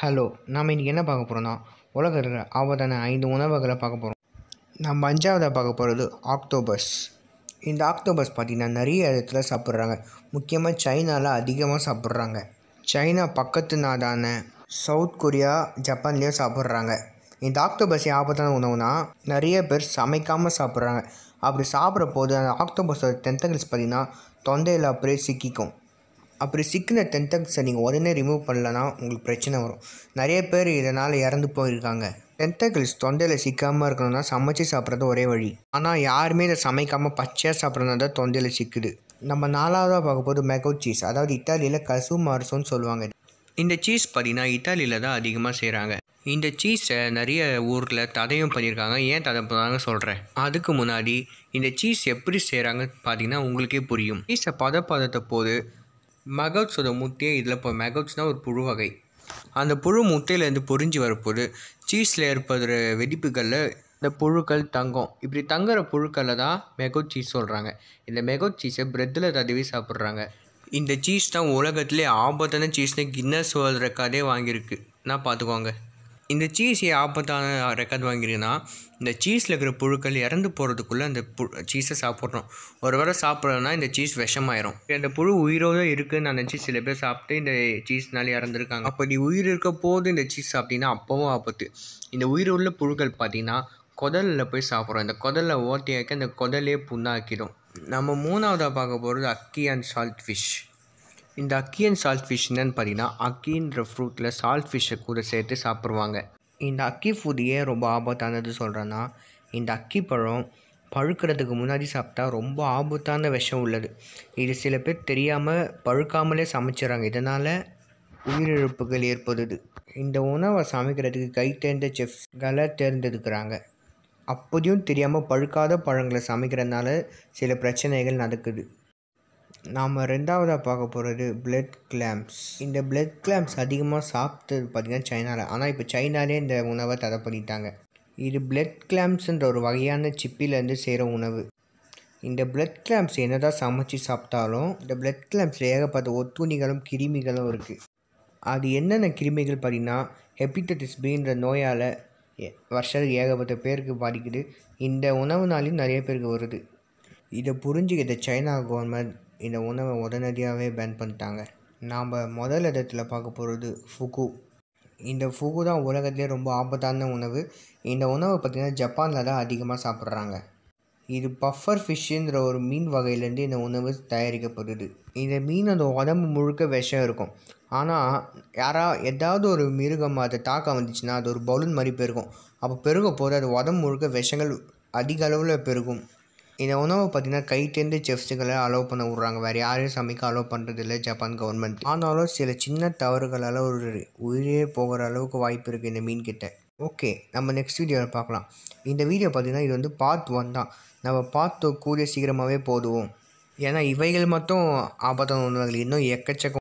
hello நாம் இன்றைக்கி என்ன பார்க்க போகிறோம்னா உலகத்தில் ஆபத்தான ஐந்து உணவுகளை பார்க்க போகிறோம் நம்ம அஞ்சாவதாக பார்க்க போகிறது ஆக்டோபஸ் இந்த ஆக்டோபஸ் பார்த்திங்கன்னா நிறைய இடத்துல சாப்பிட்றாங்க முக்கியமாக சைனாவில் அதிகமாக சாப்பிட்றாங்க சைனா பக்கத்து நாடான சவுத் கொரியா ஜப்பான்லேயும் சாப்பிட்றாங்க இந்த ஆக்டோபஸ் ஏன் ஆபத்தான உணவுனா நிறைய பேர் சமைக்காமல் சாப்பிட்றாங்க அப்படி சாப்பிட்ற போது அந்த ஆக்டோபஸோட டென்டகிள்ஸ் பார்த்திங்கன்னா தொண்டையில் அப்படியே சிக்கிக்கும் அப்படி சிக்கின டென்டக்ஸை நீங்கள் உடனே ரிமூவ் பண்ணலன்னா உங்களுக்கு பிரச்சனை வரும் நிறைய பேர் இதனால் இறந்து போயிருக்காங்க டென்டகிள்ஸ் தொண்டையில் சிக்காமல் இருக்கணும்னா சமைச்சு சாப்பிட்றது ஒரே வழி ஆனால் யாருமே இதை சமைக்காமல் பச்சையாக சாப்பிட்றதுனால தான் தொண்டையில் சிக்குது நம்ம நாலாவதாக பார்க்க போது மெகோ சீஸ் அதாவது இத்தாலியில் கசு மார்சோன்னு சொல்லுவாங்க இந்த சீஸ் பார்த்தீங்கன்னா இத்தாலியில் தான் அதிகமாக செய்கிறாங்க இந்த சீஸை நிறைய ஊரில் தடையும் பண்ணியிருக்காங்க ஏன் தடை பண்ணாங்க சொல்கிறேன் அதுக்கு முன்னாடி இந்த சீஸ் எப்படி செய்கிறாங்க பார்த்தீங்கன்னா உங்களுக்கே புரியும் சீஸை பதப்பதத்தை போது மெகவுட்ஸோட முட்டையே இதில் இப்போ மெகவுட்ஸ்னால் ஒரு புழு வகை அந்த புழு முட்டையிலேருந்து பொறிஞ்சு வரப்போது சீஸில் ஏற்படுற வெடிப்புகளில் இந்த புழுக்கள் தங்கும் இப்படி தங்குற புழுக்களில் தான் மெகோட் சீஸ் சொல்கிறாங்க இந்த மெகோட் சீஸை ப்ரெட்டில் தடவி சாப்பிட்றாங்க இந்த சீஸ் தான் உலகத்திலே ஆபத்தான சீஸ்னு கின்னஸ் வேர்ல்ட் ரெக்கார்டே வாங்கியிருக்கு நான் பார்த்துக்கோங்க இந்த சீஸ் ஏன் ஆபத்தான ரெக்கார்ட் வாங்கிருக்குன்னா இந்த சீஸில் இருக்கிற புழுக்கள் இறந்து போகிறதுக்குள்ளே அந்த பு சீஸை சாப்பிட்றோம் ஒரு வேளை சாப்பிட்றோன்னா இந்த சீஸ் விஷமாயிரும் அந்த புழு உயிரோடு இருக்குன்னு நினச்சி சில பேர் சாப்பிட்டு இந்த சீஸ்னால இறந்துருக்காங்க அப்படி உயிர் இருக்க போது இந்த சீஸ் சாப்பிட்டீங்கன்னா அப்போவும் ஆபத்து இந்த உயிர் உள்ள புழுக்கள் பார்த்தீங்கன்னா குடலில் போய் சாப்பிட்றோம் இந்த குடலில் ஓட்டையாக்கி அந்த குடலே புண்ணாக்கிடும் நம்ம மூணாவதாக பார்க்க போகிறது அக்கி அண்ட் சால்ட் ஃபிஷ் இந்த அக்கி அண்ட் சால்ட் ஃபிஷ் என்னன்னு பார்த்தீங்கன்னா அக்கின்ற ஃப்ரூட்டில் சால்ட் ஃபிஷ்ஷை கூட சேர்த்து சாப்பிடுவாங்க இந்த அக்கி ஃபுட் ஏன் ரொம்ப ஆபத்தானது சொல்கிறேன்னா இந்த அக்கி பழம் பழுக்கிறதுக்கு முன்னாடி சாப்பிட்டா ரொம்ப ஆபத்தான விஷம் உள்ளது இது சில பேர் தெரியாமல் பழுக்காமலே சமைச்சிடறாங்க இதனால் உயிரிழப்புகள் ஏற்படுது இந்த உணவை சமைக்கிறதுக்கு கை தேர்ந்த செஃப்களை தேர்ந்தெடுக்கிறாங்க அப்போதையும் தெரியாமல் பழுக்காத பழங்களை சமைக்கிறதுனால சில பிரச்சனைகள் நடக்குது நாம் ரெண்டாவதாக பார்க்க போகிறது பிளட் கிளாம்ஸ் இந்த பிளட் கிளாம்ஸ் அதிகமாக சாப்பிட்டது பார்த்திங்கன்னா சைனாவில் ஆனால் இப்போ சைனாலே இந்த உணவை தடை பண்ணிட்டாங்க இது பிளட் கிளாம்ஸ்ன்ற ஒரு வகையான சிப்பிலேருந்து செய்கிற உணவு இந்த பிளட் கிளாம்ஸ் என்ன தான் சமைச்சு சாப்பிட்டாலும் இந்த பிளட் கிளாம்ஸில் ஏகப்பட்ட ஒத்துணிகளும் கிருமிகளும் இருக்குது அது என்னென்ன கிருமிகள் பார்த்திங்கன்னா ஹெப்படைட்டிஸ் பின்ற நோயால் வருஷத்துக்கு ஏகப்பட்ட பேருக்கு பாதிக்குது இந்த உணவுனாலையும் நிறைய பேருக்கு வருது இதை புரிஞ்சுக்கிட்ட சைனா கவர்மெண்ட் இந்த உணவை உடனடியாகவே பேன் பண்ணிட்டாங்க நாம் முதல் இடத்துல பார்க்க போகிறது ஃபுகு இந்த ஃபுகு தான் உலகத்திலே ரொம்ப ஆபத்தான உணவு இந்த உணவை பார்த்திங்கன்னா ஜப்பானில் தான் அதிகமாக சாப்பிட்றாங்க இது பஃபர் ஃபிஷ்ஷுன்ற ஒரு மீன் வகையிலேருந்து இந்த உணவு தயாரிக்கப்படுது இந்த மீனோட உடம்பு முழுக்க விஷம் இருக்கும் ஆனால் யாரா ஏதாவது ஒரு மிருகம் அதை தாக்க வந்துச்சுன்னா அது ஒரு பலூன் மாதிரி பெருகும் அப்போ பெருக போது அது உடம்பு முழுக்க விஷங்கள் அதிக அளவில் பெருகும் இந்த உணவை பார்த்திங்கன்னா கை தேர்ந்த செஃப்ஸுகளை அலோவ் பண்ண விட்றாங்க வேறு யாரையும் சமைக்க அலோவ் பண்ணுறதில்ல ஜப்பான் கவர்மெண்ட் ஆனாலும் சில சின்ன தவறுகளால் ஒரு உயிரே போகிற அளவுக்கு வாய்ப்பு இருக்குது இந்த மீன் கிட்ட ஓகே நம்ம நெக்ஸ்ட் வீடியோவில் பார்க்கலாம் இந்த வீடியோ பார்த்திங்கன்னா இது வந்து பார்ட் ஒன் தான் நம்ம பார்த்து கூடிய சீக்கிரமாகவே போடுவோம் ஏன்னா இவைகள் மட்டும் ஆபத்தான உணவுகள் இன்னும் எக்கச்சக்கம்